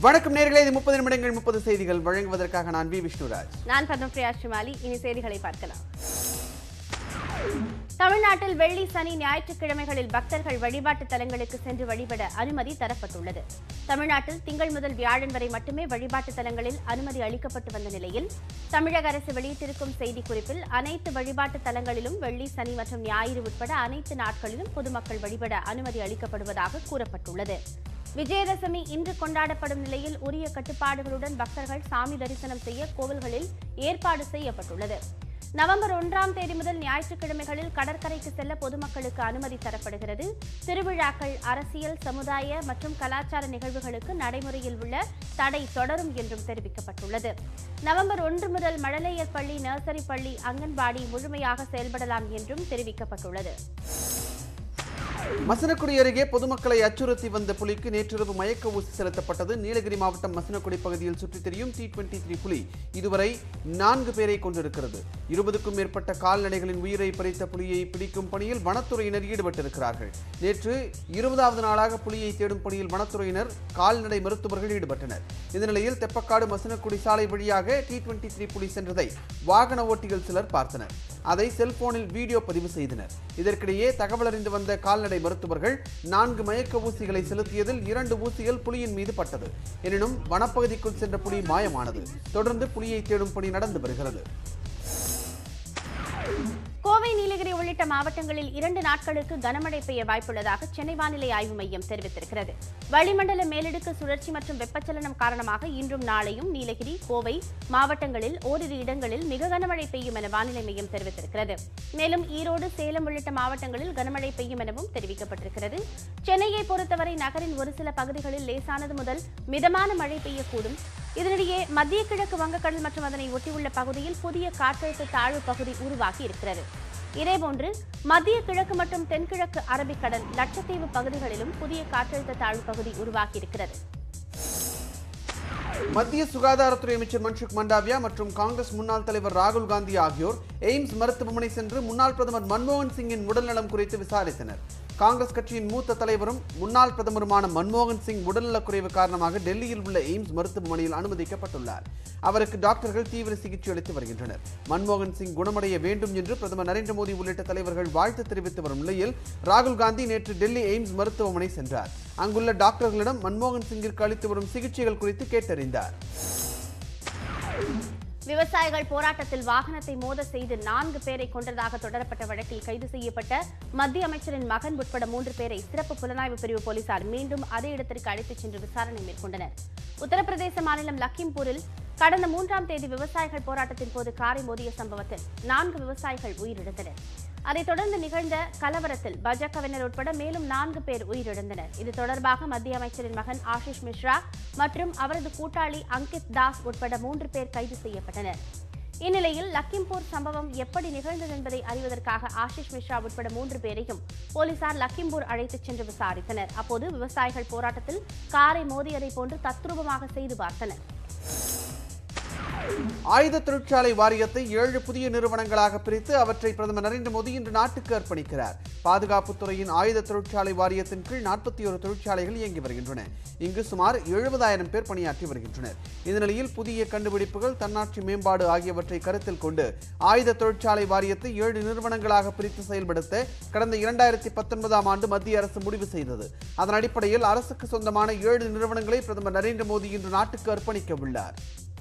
வணக்கம் நேர்களே இது முப்பது நிமிடங்கள் முப்பது செய்திகள் வழங்குவதற்காக நான் வி விஷ்ணுராஜ் நான் பத்மபிரியா ஷிமாலி இனி செய்திகளை பார்க்கலாம் தமிழ்நாட்டில் வெள்ளி சனி ஞாயிற்றுக்கிழமைகளில் பக்தர்கள் வழிபாட்டு தலங்களுக்கு சென்று வழிபட அனுமதி தரப்பட்டுள்ளது தமிழ்நாட்டில் திங்கள் முதல் வியாழன் வரை மட்டுமே வழிபாட்டு தலங்களில் அனுமதி அளிக்கப்பட்டு வந்த நிலையில் தமிழக அரசு வெளியிட்டிருக்கும் செய்திக்குறிப்பில் அனைத்து வழிபாட்டு தலங்களிலும் வெள்ளி சனி மற்றும் ஞாயிறு உட்பட அனைத்து நாட்களிலும் பொதுமக்கள் வழிபட அனுமதி அளிக்கப்படுவதாக கூறப்பட்டுள்ளது விஜயதசமி இன்று கொண்டாடப்படும் நிலையில் உரிய கட்டுப்பாடுகளுடன் பக்தர்கள் சாமி தரிசனம் செய்ய கோவில்களில் ஏற்பாடு செய்யப்பட்டுள்ளது நவம்பர் ஒன்றாம் தேதி முதல் ஞாயிற்றுக்கிழமைகளில் கடற்கரைக்கு செல்ல பொதுமக்களுக்கு அனுமதி தரப்படுகிறது திருவிழாக்கள் அரசியல் சமுதாய மற்றும் கலாச்சார நிகழ்வுகளுக்கு நடைமுறையில் உள்ள தடை தொடரும் என்றும் தெரிவிக்கப்பட்டுள்ளது நவம்பர் ஒன்று முதல் மழலையர் பள்ளி நர்சரி பள்ளி அங்கன்வாடி முழுமையாக செயல்படலாம் என்றும் தெரிவிக்கப்பட்டுள்ளது மசனக்குடி அருகே பொதுமக்களை அச்சுறுத்தி வந்த புலிக்கு நேற்றிரவு மயக்க ஊசி செலுத்தப்பட்டது நீலகிரி மாவட்டம் மசனக்குடி பகுதியில் சுற்றித் திரியும் டி டுவெண்டி த்ரீ புலி இதுவரை நான்கு பேரை கொண்டிருக்கிறது இருபதுக்கும் மேற்பட்ட கால்நடைகளின் உயிரை பறித்த புலியை பிடிக்கும் பணியில் வனத்துறையினர் ஈடுபட்டிருக்கிறார்கள் நேற்று இருபதாவது நாளாக புலியை தேடும் பணியில் வனத்துறையினர் கால்நடை மருத்துவர்கள் ஈடுபட்டனர் இந்த நிலையில் தெப்பக்காடு மசனக்குடி சாலை வழியாக டி டுவெண்டி த்ரீ புலி சென்றதை வாகன ஓட்டிகள் சிலர் பார்த்தனர் அதை செல்போனில் வீடியோ பதிவு செய்தனர் இதற்கிடையே தகவல் அறிந்து வந்த கால்நடை மருத்துவர்கள் நான்கு மயக்க ஊசிகளை செலுத்தியதில் இரண்டு ஊசிகள் புலியின் மீது பட்டது எனினும் வனப்பகுதிக்குள் சென்ற புலி மாயமானது தொடர்ந்து புலியை தேடும் பணி நடந்து வருகிறது கோவை நீலகிரி உள்ளிட்ட மாவட்டங்களில் இரண்டு நாட்களுக்கு கனமழை பெய்ய வாய்ப்புள்ளதாக சென்னை வானிலை ஆய்வு மையம் தெரிவித்திருக்கிறது வளிமண்டல மேலடுக்கு சுழற்சி மற்றும் வெப்பச்சலனம் காரணமாக இன்றும் நாளையும் நீலகிரி கோவை மாவட்டங்களில் ஓரிரு இடங்களில் மிக கனமழை பெய்யும் என வானிலை மையம் தெரிவித்திருக்கிறது மேலும் ஈரோடு சேலம் உள்ளிட்ட மாவட்டங்களில் கனமழை பெய்யும் எனவும் தெரிவிக்கப்பட்டிருக்கிறது சென்னையை பொறுத்தவரை நகரின் ஒரு சில பகுதிகளில் லேசானது முதல் மிதமான மழை பெய்யக்கூடும் இதனிடையே மத்திய கிழக்கு வங்கக்கடல் மற்றும் அதனை ஒட்டியுள்ள பகுதியில் புதிய காற்றழுத்த தாழ்வு பகுதி உருவாகி இருக்கிறது இதேபோன்று மத்திய கிழக்கு மற்றும் தென்கிழக்கு அரபிக்கடல் லட்சத்தீவு பகுதிகளிலும் புதிய காற்றழுத்த தாழ்வு பகுதி உருவாகி இருக்கிறது மத்திய சுகாதாரத்துறை அமைச்சர் மன்சுக் மண்டாவியா மற்றும் காங்கிரஸ் முன்னாள் தலைவர் ராகுல் காந்தி ஆகியோர் எய்ம்ஸ் மருத்துவமனை சென்று முன்னாள் பிரதமர் மன்மோகன் சிங்கின் உடல்நலம் குறித்து விசாரித்தனர் காங்கிரஸ் கட்சியின் மூத்த தலைவரும் முன்னாள் பிரதமருமான மன்மோகன் சிங் உடல்நலக்குறைவு காரணமாக டெல்லியில் உள்ள எய்ம்ஸ் மருத்துவமனையில் அனுமதிக்கப்பட்டுள்ளார் அவருக்கு டாக்டர்கள் தீவிர சிகிச்சை அளித்து வருகின்றனர் மன்மோகன் சிங் குணமடைய வேண்டும் என்று பிரதமர் நரேந்திர மோடி உள்ளிட்ட தலைவர்கள் வாழ்த்து தெரிவித்து வரும் நிலையில் ராகுல் காந்தி நேற்று டெல்லி எய்ம்ஸ் மருத்துவமனை சென்றார் அங்குள்ள டாக்டர்களிடம் மன்மோகன் சிங்கிற்கு அளித்து வரும் சிகிச்சைகள் குறித்து கேட்டறிந்தார் விவசாயிகள் போராட்டத்தில் வாகனத்தை மோத செய்து நான்கு பேரை கொன்றதாக தொடரப்பட்ட வழக்கில் கைது செய்யப்பட்ட மத்திய அமைச்சரின் மகன் உட்பட மூன்று பேரை சிறப்பு புலனாய்வு பிரிவு போலீசார் மீண்டும் அதே இடத்திற்கு அழைத்துச் சென்று விசாரணை மேற்கொண்டனர் உத்தரப்பிரதேச மாநிலம் லக்கிம்பூரில் கடந்த மூன்றாம் தேதி விவசாயிகள் போராட்டத்தின் போது காரை மோதிய சம்பவத்தில் நான்கு விவசாயிகள் உயிரிழந்தனர் அதைத் தொடர்ந்து நிகழ்ந்த கலவரத்தில் பாஜகவினர் உட்பட மேலும் நான்கு பேர் உயிரிழந்தனர் இது தொடர்பாக மத்திய அமைச்சரின் மகன் ஆஷிஷ் மிஸ்ரா மற்றும் அவரது கூட்டாளி அங்கித் தாஸ் உட்பட மூன்று பேர் கைது செய்யப்பட்டனர் இந்நிலையில் லக்கிம்பூர் சம்பவம் எப்படி நிகழ்ந்தது என்பதை அறிவதற்காக ஆஷிஷ் மிஸ்ரா உட்பட மூன்று பேரையும் போலீசார் லக்கிம்பூர் அழைத்துச் சென்று விசாரித்தனர் அப்போது விவசாயிகள் போராட்டத்தில் காரை மோதியதை போன்று தத்ரூபமாக செய்து பார்த்தனர் ஆயுத தொழிற்சாலை வாரியத்தை ஏழு புதிய நிறுவனங்களாக பிரித்து அவற்றை பிரதமர் நரேந்திர மோடி இன்று நாட்டுக்கு அர்ப்பணிக்கிறார் பாதுகாப்புத் துறையின் ஆயுத தொழிற்சாலை வாரியத்தின் கீழ் நாற்பத்தி ஒரு தொழிற்சாலைகள் இயங்கி வருகின்றன இங்கு சுமார் எழுபதாயிரம் பேர் பணியாற்றி வருகின்றனர் இந்த நிலையில் புதிய கண்டுபிடிப்புகள் தன்னாட்சி மேம்பாடு ஆகியவற்றை கருத்தில் கொண்டு ஆயுத தொழிற்சாலை வாரியத்தை ஏழு நிறுவனங்களாக பிரித்து செயல்படுத்த கடந்த இரண்டாயிரத்தி பத்தொன்பதாம் ஆண்டு மத்திய அரசு முடிவு செய்தது அதன் அடிப்படையில் அரசுக்கு சொந்தமான ஏழு நிறுவனங்களை பிரதமர் நரேந்திர மோடி இன்று நாட்டுக்கு அர்ப்பணிக்க உள்ளார்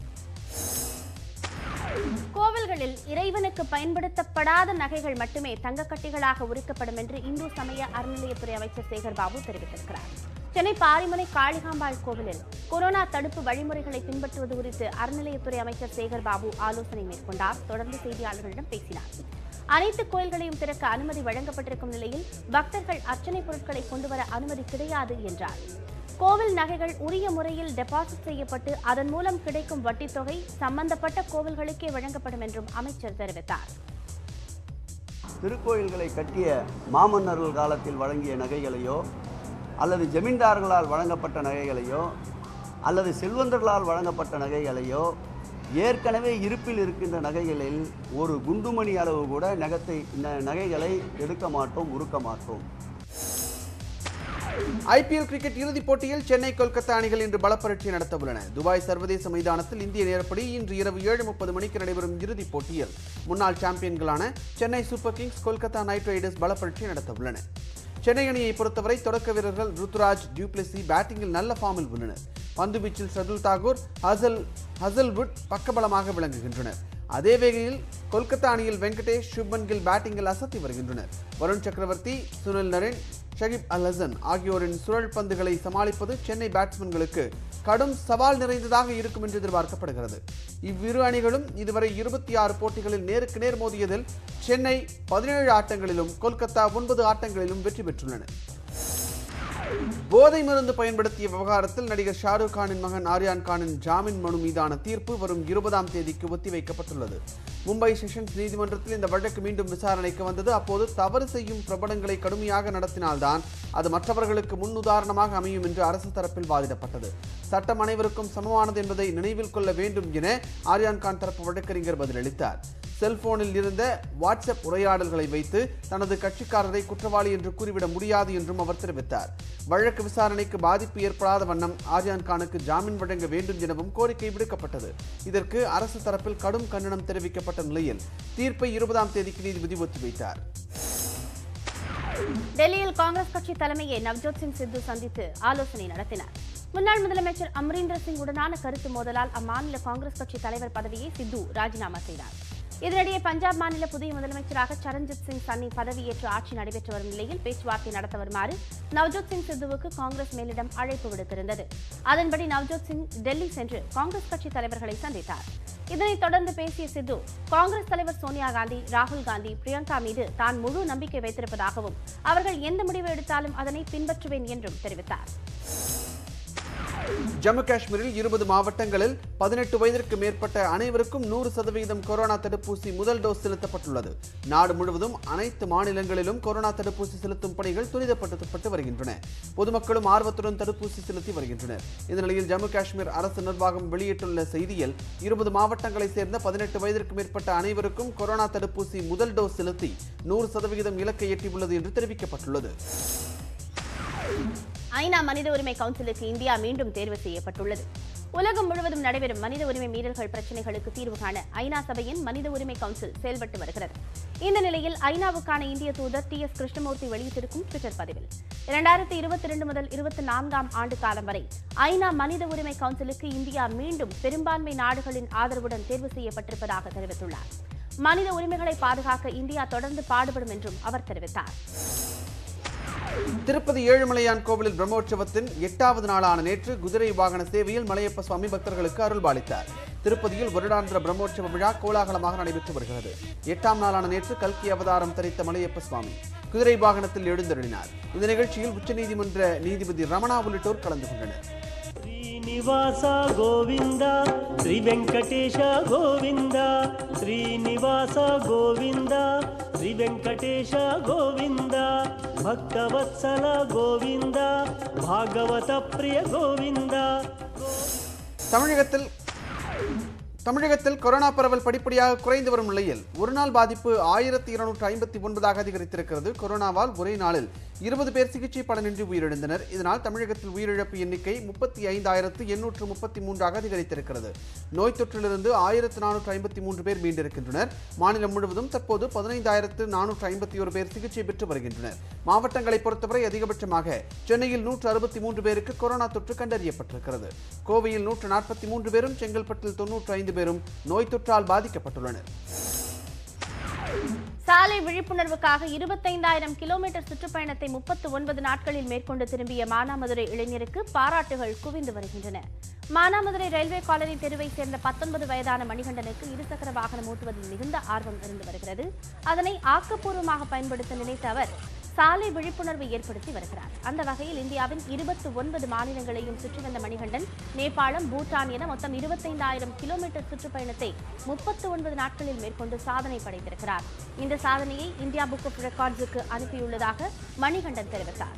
கோவில்களில் இறைவனுக்கு பயன்படுத்தப்படாத நகைகள் மட்டுமே தங்கக்கட்டிகளாக உரிக்கப்படும் என்று இந்து சமய அறநிலையத்துறை அமைச்சர் சேகர் பாபு தெரிவித்திருக்கிறார் சென்னை பாரிமுனை காளிகாம்பாள் கோவிலில் கொரோனா தடுப்பு வழிமுறைகளை பின்பற்றுவது குறித்து அறநிலையத்துறை அமைச்சர் சேகர் பாபு ஆலோசனை மேற்கொண்டார் தொடர்ந்து செய்தியாளர்களிடம் பேசினார் அனைத்து கோயில்களையும் திறக்க அனுமதி வழங்கப்பட்டிருக்கும் நிலையில் பக்தர்கள் அர்ச்சனை பொருட்களை கொண்டுவர அனுமதி கிடையாது என்றார் கோவில் நகைகள் உரிய முறையில் டெபாசிட் செய்யப்பட்டு அதன் மூலம் கிடைக்கும் வட்டித் தொகை சம்பந்தப்பட்ட கோவில்களுக்கே வழங்கப்படும் என்றும் அமைச்சர் தெரிவித்தார் திருக்கோயில்களை கட்டிய மாமன்னர்கள் காலத்தில் வழங்கிய நகைகளையோ அல்லது ஜமீன்தார்களால் வழங்கப்பட்ட நகைகளையோ அல்லது செல்வந்தர்களால் வழங்கப்பட்ட நகைகளையோ ஏற்கனவே இருப்பில் இருக்கின்ற நகைகளில் ஒரு குண்டுமணி அளவு கூட நகத்தை ந- நகைகளை எடுக்க மாட்டோம் உருக்க மாட்டோம் ஐபிஎல் கிரிக்கெட் இறுதிப் போட்டியில் சென்னை கொல்கத்தா அணிகள் இன்று பலப்பரட்சி நடத்த உள்ளன துபாய் சர்வதேச மைதானத்தில் இந்திய நேரப்படி இன்று இரவு ஏழு முப்பது மணிக்கு நடைபெறும் இறுதிப் போட்டியில் முன்னாள் சாம்பியன்களான Chennai Super Kings Kolkata Knight Riders பலப்பரட்சி நடத்த உள்ளன சென்னை அணியை பொறுத்தவரை தொடக்க வீரர்கள் ருத்துராஜ் டியூப்ளசி பேட்டிங்கில் நல்ல ஃபார்மில் உள்ளனர் பந்துவீச்சில் சதுல் தாகூர் ஹசல் ஹசல்வுட் பக்கபலமாக விளங்குகின்றனர் அதே வேளையில் கொல்கத்தா அணியில் வெங்கடேஷ் சுப்மன் கில் பேட்டிங்கில் அசத்தி வருகின்றனர் வருண் சக்கரவர்த்தி சுனில் நரேன் ஷகிப் அல் ஹசன் ஆகியோரின் சுழல் பந்துகளை சமாளிப்பது சென்னை பேட்ஸ்மேன்களுக்கு கடும் சவால் நிறைந்ததாக இருக்கும் என்று எதிர்பார்க்கப்படுகிறது இவ்விரு அணிகளும் இதுவரை இருபத்தி ஆறு போட்டிகளில் நேருக்கு நேர் மோதியதில் சென்னை பதினேழு ஆட்டங்களிலும் கொல்கத்தா ஒன்பது ஆட்டங்களிலும் வெற்றி பெற்றுள்ளன போதை மருந்து பயன்படுத்திய விவகாரத்தில் நடிகர் ஷாருக் கானின் மகன் ஆர்யான் கானின் ஜாமீன் மனு மீதான தீர்ப்பு வரும் இருபதாம் தேதிக்கு ஒத்திவைக்கப்பட்டுள்ளது மும்பை செஷன்ஸ் நீதிமன்றத்தில் இந்த வழக்கு மீண்டும் விசாரணைக்கு வந்தது அப்போது தவறு செய்யும் பிரபலங்களை கடுமையாக நடத்தினால்தான் அது மற்றவர்களுக்கு முன்னுதாரணமாக அமையும் என்று அரசு தரப்பில் வாதிடப்பட்டது சட்டம் அனைவருக்கும் சமமானது என்பதை நினைவில் கொள்ள வேண்டும் என ஆர்யான் கான் தரப்பு வழக்கறிஞர் பதிலளித்தார் செல்போனில் இருந்த வாட்ஸ்அப் உரையாடல்களை வைத்து தனது கட்சிக்காரரை குற்றவாளி என்று கூறிவிட முடியாது என்றும் அவர் தெரிவித்தார் வழக்கு விசாரணைக்கு பாதிப்பு ஏற்படாத வண்ணம் ஆர்யான் கானுக்கு ஜாமீன் வழங்க வேண்டும் எனவும் கோரிக்கை விடுக்கப்பட்டது இதற்கு அரசு தரப்பில் கடும் கண்டனம் தெரிவிக்கப்பட்ட நிலையில் தீர்ப்பை இருபதாம் தேதிக்கு நீதிபதி ஒத்திவைத்தார் டெல்லியில் காங்கிரஸ் கட்சி தலைமையை நவ்ஜோத் சிங் சித்து சந்தித்து ஆலோசனை நடத்தினார் முன்னாள் முதலமைச்சர் அமரீந்தர் சிங் உடனான கருத்து மோதலால் அம்மாநில காங்கிரஸ் கட்சி தலைவர் பதவியை சித்து ராஜினாமா செய்தார் இதனிடையே பஞ்சாப் மாநில புதிய முதலமைச்சராக சரண்ஜித் சிங் சன்னி பதவியேற்று ஆட்சி நடைபெற்று வரும் நிலையில் பேச்சுவார்த்தை நடத்த வருமாறு நவ்ஜோத் சிங் சித்துவுக்கு காங்கிரஸ் மேலிடம் அழைப்பு விடுத்திருந்தது அதன்படி நவ்ஜோத் சிங் டெல்லி சென்று காங்கிரஸ் கட்சி தலைவர்களை சந்தித்தார் இதனைத் தொடர்ந்து பேசிய சித்து காங்கிரஸ் தலைவர் சோனியா காந்தி ராகுல் காந்தி பிரியங்கா மீது தான் முழு நம்பிக்கை வைத்திருப்பதாகவும் அவர்கள் எந்த முடிவு எடுத்தாலும் அதனை பின்பற்றுவேன் என்றும் தெரிவித்தார் ஜம்மு காஷ்மீரில் இருபது மாவட்டங்களில் பதினெட்டு வயதிற்கு மேற்பட்ட அனைவருக்கும் நூறு சதவீதம் கொரோனா தடுப்பூசி முதல் டோஸ் செலுத்தப்பட்டுள்ளது நாடு முழுவதும் அனைத்து மாநிலங்களிலும் கொரோனா தடுப்பூசி செலுத்தும் பணிகள் துரிதப்படுத்தப்பட்டு வருகின்றன பொதுமக்களும் ஆர்வத்துடன் தடுப்பூசி செலுத்தி வருகின்றனர் இந்த நிலையில் ஜம்மு காஷ்மீர் அரசு நிர்வாகம் வெளியிட்டுள்ள செய்தியில் இருபது மாவட்டங்களைச் சேர்ந்த பதினெட்டு வயதிற்கு மேற்பட்ட அனைவருக்கும் கொரோனா தடுப்பூசி முதல் டோஸ் செலுத்தி நூறு சதவிகிதம் இலக்கை எட்டியுள்ளது என்று தெரிவிக்கப்பட்டுள்ளது ஐநா மனித உரிமை கவுன்சிலுக்கு இந்தியா மீண்டும் தேர்வு செய்யப்பட்டுள்ளது உலகம் முழுவதும் நடைபெறும் மனித உரிமை மீறல்கள் பிரச்சினைகளுக்கு தீர்வு காண ஐநா சபையின் மனித உரிமை கவுன்சில் செயல்பட்டு வருகிறது இந்த நிலையில் ஐநாவுக்கான இந்திய தூதர் டி எஸ் கிருஷ்ணமூர்த்தி வெளியிட்டிருக்கும் ட்விட்டர் பதிவில் இரண்டாயிரத்தி இருபத்தி இரண்டு முதல் இருபத்தி நான்காம் ஆண்டு காலம் வரை ஐநா மனித உரிமை கவுன்சிலுக்கு இந்தியா மீண்டும் பெரும்பான்மை நாடுகளின் ஆதரவுடன் தேர்வு செய்யப்பட்டிருப்பதாக தெரிவித்துள்ளார் மனித உரிமைகளை பாதுகாக்க இந்தியா தொடர்ந்து பாடுபடும் என்றும் அவர் தெரிவித்தார் திருப்பதி ஏழுமலையான் கோவிலில் பிரம்மோற்சவத்தின் எட்டாவது நாளான நேற்று குதிரை வாகன சேவையில் மலையப்ப சுவாமி பக்தர்களுக்கு அருள்பாலித்தார் திருப்பதியில் வருடாந்திர பிரம்மோற்சவ விழா கோலாகலமாக நடைபெற்று வருகிறது எட்டாம் நாளான நேற்று கல்கி அவதாரம் தரித்த மலையப்ப சுவாமி குதிரை வாகனத்தில் எழுந்தருளினார் இந்த நிகழ்ச்சியில் உச்சநீதிமன்ற நீதிபதி ரமணா உள்ளிட்டோர் கலந்து கொண்டனர் శ్రీనివాస గోవింద శ్రీ వెంకటేశ గోవింద శ్రీనివాస గోవింద శ్రీ వెంకటేశ గోవింద భక్తవత్సల గోవింద భాగవత ప్రియ గోవింద தமிழகத்தில் தமிழகத்தில் கொரோனா பரவல் படிப்படியாக குறைந்து வரும் நிலையில் ஒருநாள் பாதிப்பு ஆயிரத்தி இருநூற்று ஐம்பத்தி ஒன்பதாக அதிகரித்திருக்கிறது கொரோனாவால் ஒரே நாளில் இருபது பேர் சிகிச்சை பலனின்றி உயிரிழந்தனர் இதனால் தமிழகத்தில் உயிரிழப்பு எண்ணிக்கை முப்பத்தி ஐந்தாயிரத்து எண்ணூற்று முப்பத்தி மூன்றாக அதிகரித்திருக்கிறது நோய் தொற்றிலிருந்து ஆயிரத்து நானூற்று ஐம்பத்தி மூன்று பேர் மீண்டிருக்கின்றனர் மாநிலம் முழுவதும் தற்போது பதினைந்தாயிரத்து நானூற்று ஐம்பத்தி ஒரு பேர் சிகிச்சை பெற்று வருகின்றனர் மாவட்டங்களை பொறுத்தவரை அதிகபட்சமாக சென்னையில் நூற்று அறுபத்தி மூன்று பேருக்கு கொரோனா தொற்று கண்டறியப்பட்டிருக்கிறது கோவையில் நூற்று நாற்பத்தி மூன்று பேரும் செங்கல்பட்டில் தொன்னூற்று ஐந்து பேரும் நோய் தொற்றால் பாதிக்கப்பட்டுள்ளனர் சாலை விழிப்புணர்வுக்காக இருபத்தைந்தாயிரம் கிலோமீட்டர் சுற்றுப்பயணத்தை முப்பத்து ஒன்பது நாட்களில் மேற்கொண்டு திரும்பிய மானாமதுரை இளைஞருக்கு பாராட்டுகள் குவிந்து வருகின்றன மானாமதுரை ரயில்வே காலனி தெருவை சேர்ந்த பத்தொன்பது வயதான மணிகண்டனுக்கு இருசக்கர வாகனம் ஓட்டுவதில் மிகுந்த ஆர்வம் இருந்து வருகிறது அதனை ஆக்கப்பூர்வமாக பயன்படுத்த நினைத்த அவர் சாலை விழிப்புணர்வை ஏற்படுத்தி வருகிறார் அந்த வகையில் இந்தியாவின் இருபத்தி ஒன்பது மாநிலங்களையும் சுற்றி வந்த மணிகண்டன் நேபாளம் பூட்டான் என மொத்தம் இருபத்தைந்தாயிரம் கிலோமீட்டர் சுற்றுப்பயணத்தை முப்பத்து ஒன்பது நாட்களில் மேற்கொண்டு சாதனை படைத்திருக்கிறார் இந்த சாதனையை இந்தியா புக் ஆஃப் ரெக்கார்ட்ஸுக்கு அனுப்பியுள்ளதாக மணிகண்டன் தெரிவித்தார்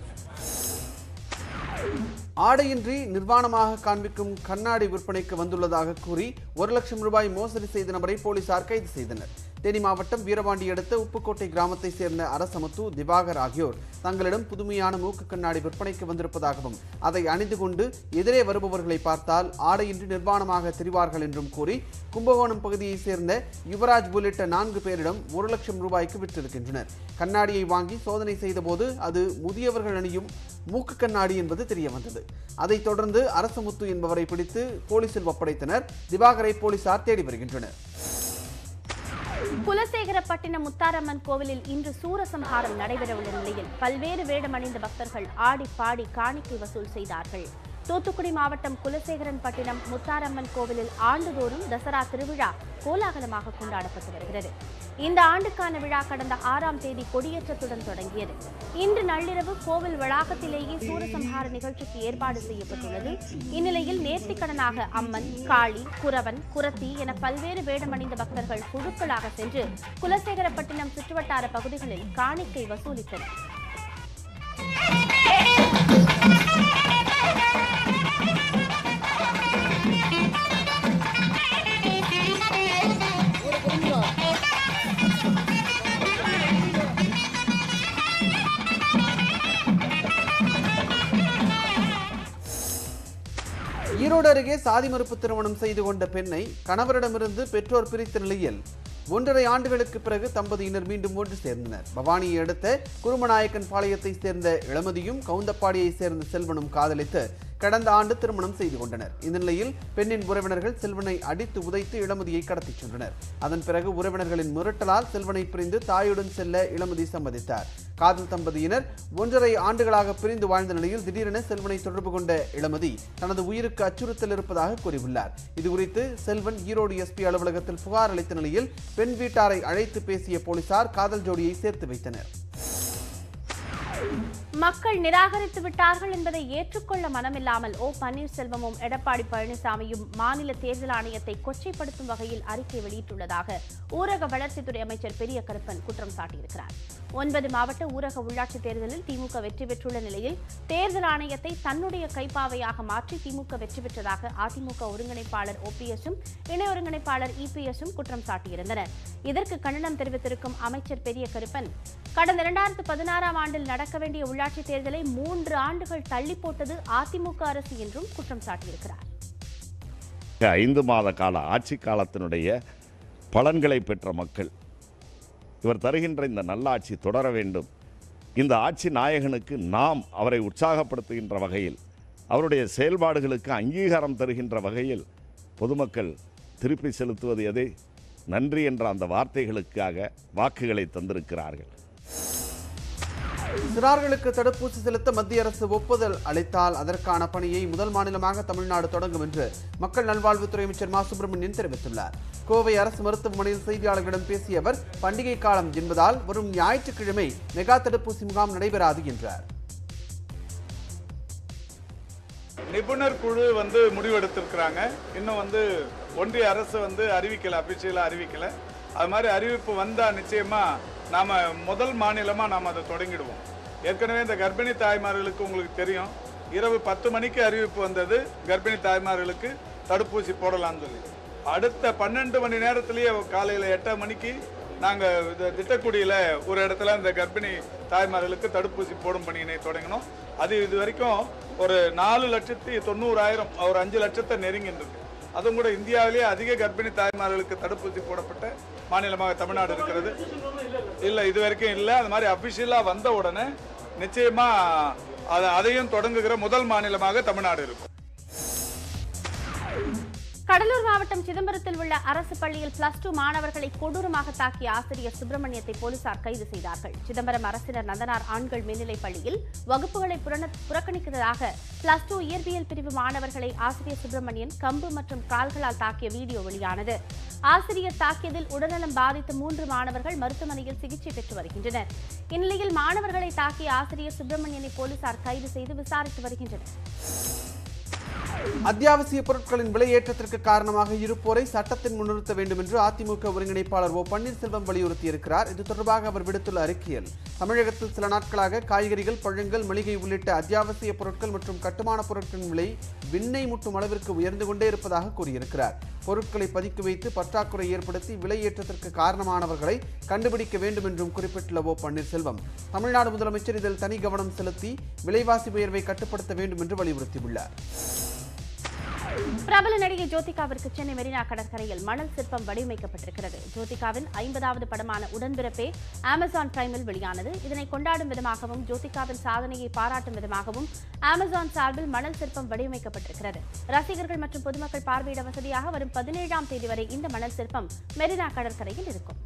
ஆடையின்றி நிர்வாணமாக காண்பிக்கும் கண்ணாடி விற்பனைக்கு வந்துள்ளதாக கூறி ஒரு லட்சம் ரூபாய் மோசடி செய்த நபரை போலீசார் கைது செய்தனர் தேனி மாவட்டம் வீரபாண்டி அடுத்த உப்புக்கோட்டை கிராமத்தை சேர்ந்த அரசமுத்து திவாகர் ஆகியோர் தங்களிடம் புதுமையான மூக்கு கண்ணாடி விற்பனைக்கு வந்திருப்பதாகவும் அதை அணிந்து கொண்டு எதிரே வருபவர்களை பார்த்தால் ஆடையின்றி நிர்வாணமாக தெரிவார்கள் என்றும் கூறி கும்பகோணம் பகுதியைச் சேர்ந்த யுவராஜ் உள்ளிட்ட நான்கு பேரிடம் ஒரு லட்சம் ரூபாய்க்கு விற்றிருக்கின்றனர் கண்ணாடியை வாங்கி சோதனை செய்தபோது அது முதியவர்கள் அணியும் மூக்கு கண்ணாடி என்பது தெரிய வந்தது அதைத் தொடர்ந்து அரசமுத்து என்பவரை பிடித்து போலீசில் ஒப்படைத்தனர் திவாகரை போலீசார் தேடி வருகின்றனர் குலசேகரப்பட்டினம் முத்தாரம்மன் கோவிலில் இன்று சூரசம்ஹாரம் நடைபெறவுள்ள நிலையில் பல்வேறு வேடமணிந்த பக்தர்கள் ஆடி பாடி காணிக்கை வசூல் செய்தார்கள் தூத்துக்குடி மாவட்டம் குலசேகரன்பட்டினம் முத்தாரம்மன் கோவிலில் ஆண்டுதோறும் தசரா திருவிழா கோலாகலமாக கொண்டாடப்பட்டு வருகிறது இந்த ஆண்டுக்கான விழா கடந்த ஆறாம் தேதி கொடியேற்றத்துடன் தொடங்கியது இன்று நள்ளிரவு கோவில் வளாகத்திலேயே சூரசம்ஹார நிகழ்ச்சிக்கு ஏற்பாடு செய்யப்பட்டுள்ளது இந்நிலையில் நேர்த்திக்கடனாக அம்மன் காளி குரவன் குரத்தி என பல்வேறு வேடமணிந்த பக்தர்கள் குழுக்களாக சென்று குலசேகரப்பட்டினம் சுற்றுவட்டார பகுதிகளில் காணிக்கை வசூலித்தனர் ஈரோடு அருகே சாதி மறுப்பு திருமணம் செய்து கொண்ட பெண்ணை கணவரிடமிருந்து பெற்றோர் பிரித்த நிலையில் ஒன்றரை ஆண்டுகளுக்கு பிறகு தம்பதியினர் மீண்டும் ஒன்று சேர்ந்தனர் பவானியை அடுத்த குருமநாயக்கன் பாளையத்தை சேர்ந்த இளமதியும் கவுந்தப்பாடியை சேர்ந்த செல்வனும் காதலித்து கடந்த ஆண்டு திருமணம் செய்து கொண்டனர் இந்த நிலையில் பெண்ணின் உறவினர்கள் செல்வனை அடித்து உதைத்து இளமதியை கடத்திச் சென்றனர் அதன் பிறகு உறவினர்களின் மிரட்டலால் செல்வனை பிரிந்து தாயுடன் செல்ல இளமதி சம்மதித்தார் காதல் தம்பதியினர் ஒன்றரை ஆண்டுகளாக பிரிந்து வாழ்ந்த நிலையில் திடீரென செல்வனை தொடர்பு கொண்ட இளமதி தனது உயிருக்கு அச்சுறுத்தல் இருப்பதாக கூறியுள்ளார் இதுகுறித்து செல்வன் ஈரோடு எஸ்பி அலுவலகத்தில் புகார் அளித்த நிலையில் பெண் வீட்டாரை அழைத்து பேசிய போலீசார் காதல் ஜோடியை சேர்த்து வைத்தனர் மக்கள் நிராகரித்து விட்டார்கள் என்பதை ஏற்றுக்கொள்ள மனமில்லாமல் ஓ பன்னீர்செல்வமும் எடப்பாடி பழனிசாமியும் மாநில தேர்தல் ஆணையத்தை கொச்சைப்படுத்தும் வகையில் அறிக்கை வெளியிட்டுள்ளதாக ஊரக வளர்ச்சித்துறை அமைச்சர் பெரிய கருப்பன் குற்றம் சாட்டியிருக்கிறார் ஒன்பது மாவட்ட ஊரக உள்ளாட்சி தேர்தலில் திமுக வெற்றி பெற்றுள்ள நிலையில் தேர்தல் ஆணையத்தை தன்னுடைய கைப்பாவையாக மாற்றி திமுக வெற்றி பெற்றதாக அதிமுக ஒருங்கிணைப்பாளர் ஓபிஎஸும் இணை ஒருங்கிணைப்பாளர் இபிஎஸும் குற்றம் சாட்டியிருந்தனர் இதற்கு கண்டனம் தெரிவித்திருக்கும் அமைச்சர் பெரிய கருப்பன் கடந்த இரண்டாயிரத்து பதினாறாம் ஆண்டில் நடக்க வேண்டிய உள்ளாட்சி தேர்தலை மூன்று ஆண்டுகள் தள்ளி போட்டது அதிமுக அரசு என்றும் குற்றம் சாட்டியிருக்கிறார் ஐந்து மாத கால ஆட்சி காலத்தினுடைய பலன்களை பெற்ற மக்கள் இவர் தருகின்ற இந்த நல்லாட்சி தொடர வேண்டும் இந்த ஆட்சி நாயகனுக்கு நாம் அவரை உற்சாகப்படுத்துகின்ற வகையில் அவருடைய செயல்பாடுகளுக்கு அங்கீகாரம் தருகின்ற வகையில் பொதுமக்கள் திருப்பி செலுத்துவது எதை நன்றி என்ற அந்த வார்த்தைகளுக்காக வாக்குகளை தந்திருக்கிறார்கள் சிறார்களுக்கு தடுப்பூசி செலுத்த மத்திய அரசு ஒப்புதல் அளித்தால் அதற்கான பணியை முதல் மாநிலமாக தமிழ்நாடு தொடங்கும் என்று மக்கள் நல்வாழ்வுத்துறை அமைச்சர் மா சுப்பிரமணியன் தெரிவித்துள்ளார் கோவை அரசு மருத்துவமனையில் செய்தியாளர்களிடம் பேசிய அவர் பண்டிகை காலம் என்பதால் வரும் ஞாயிற்றுக்கிழமை மெகா தடுப்பூசி முகாம் நடைபெறாது என்றார் நிபுணர் குழு வந்து முடிவெடுத்திருக்கிறாங்க இன்னும் வந்து ஒன்றிய அரசு வந்து அறிவிக்கல அபிஷியலாக அறிவிக்கல அது மாதிரி அறிவிப்பு வந்தால் நிச்சயமா நாம முதல் மாநிலமாக நாம் அதை தொடங்கிடுவோம் ஏற்கனவே இந்த கர்ப்பிணி தாய்மார்களுக்கு உங்களுக்கு தெரியும் இரவு பத்து மணிக்கு அறிவிப்பு வந்தது கர்ப்பிணி தாய்மார்களுக்கு தடுப்பூசி போடலாம்னு சொல்லி அடுத்த பன்னெண்டு மணி நேரத்திலேயே காலையில் எட்டரை மணிக்கு நாங்கள் இந்த திட்டக்குடியில் ஒரு இடத்துல இந்த கர்ப்பிணி தாய்மார்களுக்கு தடுப்பூசி போடும் பணியினை தொடங்கினோம் அது இது வரைக்கும் ஒரு நாலு லட்சத்தி தொண்ணூறாயிரம் ஒரு அஞ்சு லட்சத்தை நெருங்கின்றது அதுவும் கூட இந்தியாவிலேயே அதிக கர்ப்பிணி தாய்மார்களுக்கு தடுப்பூசி போடப்பட்ட மாநிலமாக தமிழ்நாடு இருக்கிறது இல்லை இது வரைக்கும் இல்லை அது மாதிரி அபிஷியலாக வந்த உடனே நிச்சயமா அது அதையும் தொடங்குகிற முதல் மாநிலமாக தமிழ்நாடு இருக்கும் கடலூர் மாவட்டம் சிதம்பரத்தில் உள்ள அரசு பள்ளியில் பிளஸ் டூ மாணவர்களை கொடூரமாக தாக்கிய ஆசிரியர் சுப்பிரமணியத்தை போலீசார் கைது செய்தார்கள் சிதம்பரம் அரசினர் நந்தனார் ஆண்கள் மேல்நிலைப் பள்ளியில் வகுப்புகளை புறண- புறக்கணித்ததாக பிளஸ் டூ இயற்பியல் பிரிவு மாணவர்களை ஆசிரியர் சுப்பிரமணியன் கம்பு மற்றும் கால்களால் தாக்கிய வீடியோ வெளியானது ஆசிரியர் தாக்கியதில் உடல்நலம் பாதித்த மூன்று மாணவர்கள் மருத்துவமனையில் சிகிச்சை பெற்று வருகின்றனர் இந்நிலையில் மாணவர்களை தாக்கிய ஆசிரியர் சுப்பிரமணியனை போலீசார் கைது செய்து விசாரித்து வருகின்றனர் அத்தியாவசிய பொருட்களின் விலையேற்றத்திற்கு காரணமாக இருப்போரை சட்டத்தின் முன்னிறுத்த வேண்டும் என்று அதிமுக ஒருங்கிணைப்பாளர் ஓ பன்னீர்செல்வம் வலியுறுத்தியிருக்கிறார் இது தொடர்பாக அவர் விடுத்துள்ள அறிக்கையில் தமிழகத்தில் சில நாட்களாக காய்கறிகள் பழங்கள் மளிகை உள்ளிட்ட அத்தியாவசிய பொருட்கள் மற்றும் கட்டுமான பொருட்களின் விலை விண்ணை முட்டும் அளவிற்கு உயர்ந்து கொண்டே இருப்பதாக கூறியிருக்கிறார் பொருட்களை பதுக்கி வைத்து பற்றாக்குறை ஏற்படுத்தி விலையேற்றத்திற்கு காரணமானவர்களை கண்டுபிடிக்க வேண்டும் என்றும் குறிப்பிட்டுள்ள ஓ பன்னீர்செல்வம் தமிழ்நாடு முதலமைச்சர் இதில் தனி கவனம் செலுத்தி விலைவாசி உயர்வை கட்டுப்படுத்த வேண்டும் என்று வலியுறுத்தியுள்ளார் பிரபல நடிகை ஜோதிகாவிற்கு சென்னை மெரினா கடற்கரையில் மணல் சிற்பம் வடிவமைக்கப்பட்டிருக்கிறது ஜோதிகாவின் ஐம்பதாவது படமான உடன்பிறப்பே அமேசான் பிரைமில் வெளியானது இதனை கொண்டாடும் விதமாகவும் ஜோதிகாவின் சாதனையை பாராட்டும் விதமாகவும் அமேசான் சார்பில் மணல் சிற்பம் வடிவமைக்கப்பட்டிருக்கிறது ரசிகர்கள் மற்றும் பொதுமக்கள் பார்வையிட வசதியாக வரும் பதினேழாம் தேதி வரை இந்த மணல் சிற்பம் மெரினா கடற்கரையில் இருக்கும்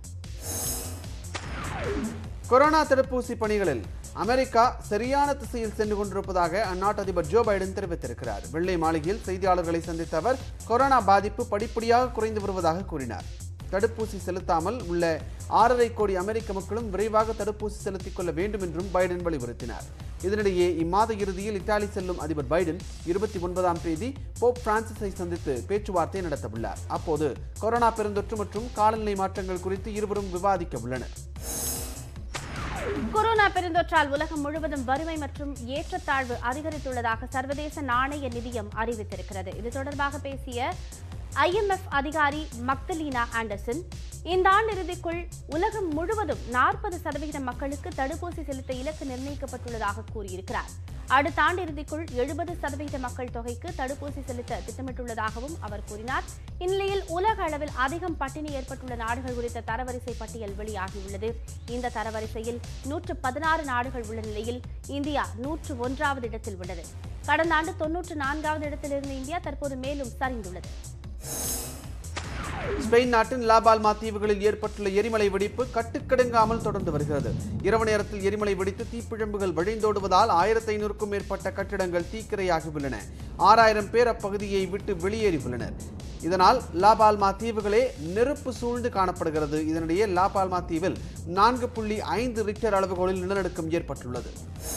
கொரோனா தடுப்பூசி பணிகளில் அமெரிக்கா சரியான திசையில் சென்று கொண்டிருப்பதாக அந்நாட்டு அதிபர் ஜோ பைடன் தெரிவித்திருக்கிறார் வெள்ளை மாளிகையில் செய்தியாளர்களை சந்தித்த அவர் கொரோனா பாதிப்பு படிப்படியாக குறைந்து வருவதாக கூறினார் தடுப்பூசி செலுத்தாமல் உள்ள ஆறரை கோடி அமெரிக்க மக்களும் விரைவாக தடுப்பூசி செலுத்திக் கொள்ள வேண்டும் என்றும் பைடன் வலியுறுத்தினார் இதனிடையே இம்மாத இறுதியில் இத்தாலி செல்லும் அதிபர் பைடன் இருபத்தி ஒன்பதாம் தேதி போப் பிரான்சிஸை சந்தித்து பேச்சுவார்த்தை நடத்தவுள்ளார் அப்போது கொரோனா பெருந்தொற்று மற்றும் காலநிலை மாற்றங்கள் குறித்து இருவரும் விவாதிக்க உள்ளனர் கொரோனா பெருந்தொற்றால் உலகம் முழுவதும் வறுமை மற்றும் ஏற்றத்தாழ்வு அதிகரித்துள்ளதாக சர்வதேச நாணய நிதியம் அறிவித்திருக்கிறது இது தொடர்பாக பேசிய ஐஎம்எஃப் அதிகாரி மக்தலீனா ஆண்டர்சன் இந்த ஆண்டு இறுதிக்குள் உலகம் முழுவதும் நாற்பது சதவிகித மக்களுக்கு தடுப்பூசி செலுத்த இலக்கு நிர்ணயிக்கப்பட்டுள்ளதாக கூறியிருக்கிறார் அடுத்த ஆண்டு இறுதிக்குள் எழுபது சதவிகித மக்கள் தொகைக்கு தடுப்பூசி செலுத்த திட்டமிட்டுள்ளதாகவும் அவர் கூறினார் இந்நிலையில் உலக அளவில் அதிகம் பட்டினி ஏற்பட்டுள்ள நாடுகள் குறித்த தரவரிசை பட்டியல் வெளியாகியுள்ளது இந்த தரவரிசையில் நூற்று பதினாறு நாடுகள் உள்ள நிலையில் இந்தியா நூற்று ஒன்றாவது இடத்தில் உள்ளது கடந்த ஆண்டு தொன்னூற்று நான்காவது இடத்தில் இருந்த இந்தியா தற்போது மேலும் சரிந்துள்ளது ஸ்பெயின் நாட்டின் லாபால்மா தீவுகளில் ஏற்பட்டுள்ள எரிமலை வெடிப்பு கட்டுக்கடங்காமல் தொடர்ந்து வருகிறது இரவு நேரத்தில் எரிமலை வெடித்து தீப்பிழம்புகள் வழிந்தோடுவதால் ஆயிரத்தி ஐநூறுக்கும் மேற்பட்ட கட்டிடங்கள் தீக்கிரையாகியுள்ளன ஆறாயிரம் பேர் அப்பகுதியை விட்டு வெளியேறி உள்ளனர் இதனால் லாபால்மா தீவுகளே நெருப்பு சூழ்ந்து காணப்படுகிறது இதனிடையே லாபால்மா தீவில் நான்கு புள்ளி ஐந்து ரிக்டர் அளவுகோலில் நிலநடுக்கம் ஏற்பட்டுள்ளது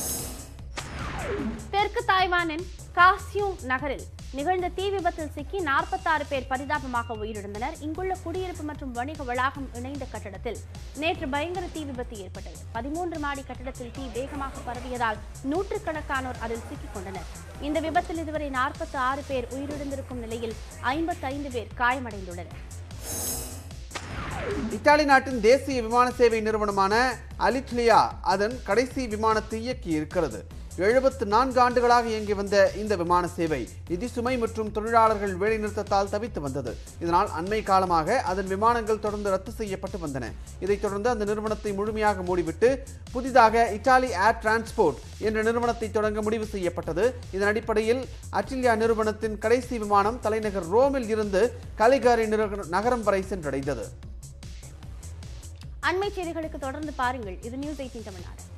தெற்கு தாய்வானின் காசியூங் நகரில் நிகழ்ந்த தீ விபத்தில் சிக்கி 46 பேர் பரிதாபமாக உயிரிழந்தனர் இங்குள்ள குடியிருப்பு மற்றும் வணிக வளாகம் இணைந்த கட்டடத்தில் நேற்று பயங்கர தீ விபத்து ஏற்பட்டது பதிமூன்று மாடி கட்டடத்தில் தீ வேகமாக பரவியதால் நூற்றுக்கணக்கானோர் அதில் சிக்கிக் கொண்டனர் இந்த விபத்தில் இதுவரை 46 ஆறு பேர் உயிரிழந்திருக்கும் நிலையில் 55 பேர் காயமடைந்துள்ளனர் இத்தாலி நாட்டின் தேசிய விமான சேவை நிறுவனமான அலிட்லியா அதன் கடைசி விமானத்தை இயக்கி இருக்கிறது எழுபத்து நான்கு ஆண்டுகளாக இயங்கி வந்த இந்த விமான சேவை நிதி சுமை மற்றும் தொழிலாளர்கள் வேலைநிறுத்தத்தால் தவித்து வந்தது இதனால் அண்மை காலமாக அதன் விமானங்கள் தொடர்ந்து ரத்து செய்யப்பட்டு வந்தன இதைத் தொடர்ந்து அந்த நிறுவனத்தை முழுமையாக மூடிவிட்டு புதிதாக இத்தாலி ஏர் டிரான்ஸ்போர்ட் என்ற நிறுவனத்தை தொடங்க முடிவு செய்யப்பட்டது இதன் அடிப்படையில் அட்டிலியா நிறுவனத்தின் கடைசி விமானம் தலைநகர் ரோமில் இருந்து கலிகாரி நிறு- நகரம் வரை சென்றடைந்தது அண்மை செய்திகளுக்கு தொடர்ந்து பாருங்கள் இது நியூஸ் எயிட்டீன் தமிழ்நாடு